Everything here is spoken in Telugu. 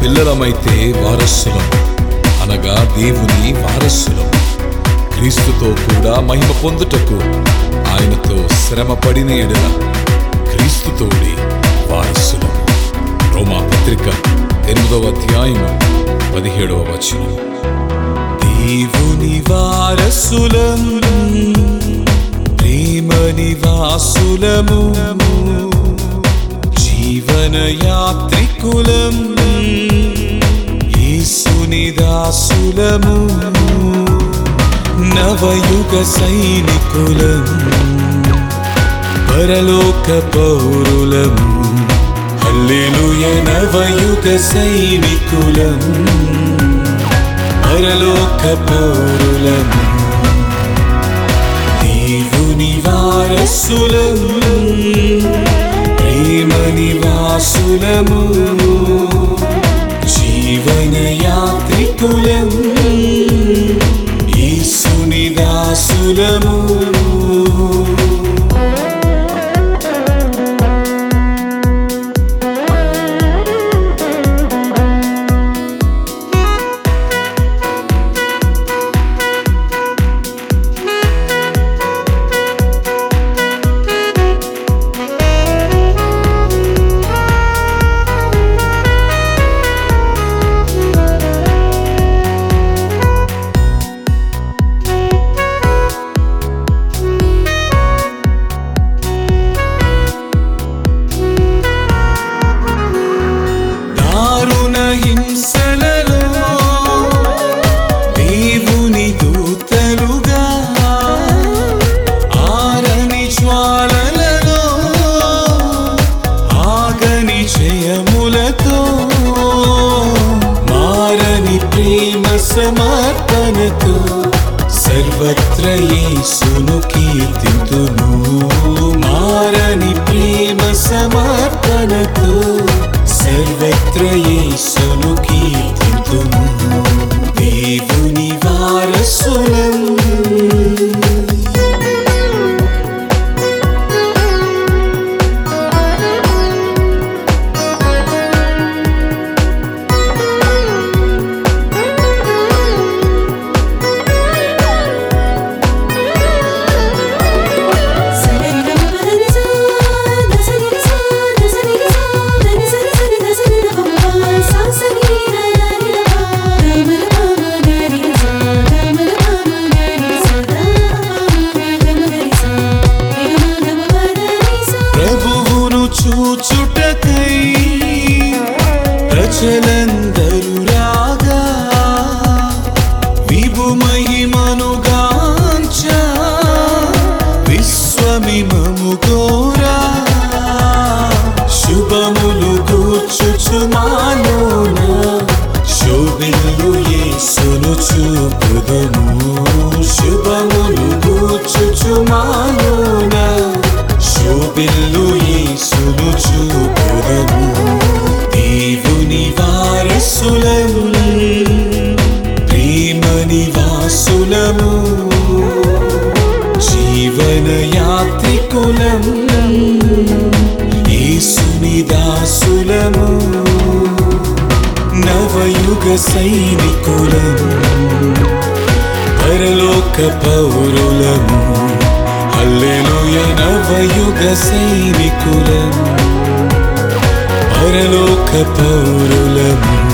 పిల్లలమైతే వారసులం అనగా దేవుని వారసులం క్రీస్తుతో కూడా మహిమ పొందుటకు ఆయనతో శ్రమ పడిన ఎడల క్రీస్తుతోడి వారసులం రోమా పత్రిక ఎనిమిదవ అధ్యాయము పదిహేడవ వచనం దేవుని వారసులం ప్రేమ నివాసులము జీవన యాత్రికులం యేసుని దాసులము నవయుగ సైనికులం పరలోక పౌరులము హల్లెలూయ నవయుగ సైనికులం పరలోక పౌరులము దేవుని వారసులం ప్రేమ నివాసులము జీవన యాత్రికులం యేసుని దాసులము దారుణ హింసలలో దేవుని దూతలుగా ఆరని జ్వాలలలో ఆగని జయములతో మారని ప్రేమ సమర్పణతో సర్వత్ర యేసును కీర్తితును మారని ప్రేమ సమర్పణతో సర్వత్ర యేసును కీర్తితును దేవుని వారసులం ప్రభువును చూచుటకై ప్రజలందరూ రాగా విభు మహిమనుగాంచ విశ్వమిమము గోరా శుభములు కూర్చుచు మాలోన శోభిల్లు యేసును చూపుదము శుభములు కూర్చుచు మాలోన శోభిల్లు యేసును చూపుదము దేవుని వారసులము ప్రేమ నివాసులము జీవన యాత్రికులం యేసుని దాసులము నవయుగ సైనికులం పరలోక పౌరులము హల్లెలూయ నవయుగ సైనికులం పరలోక పౌరులము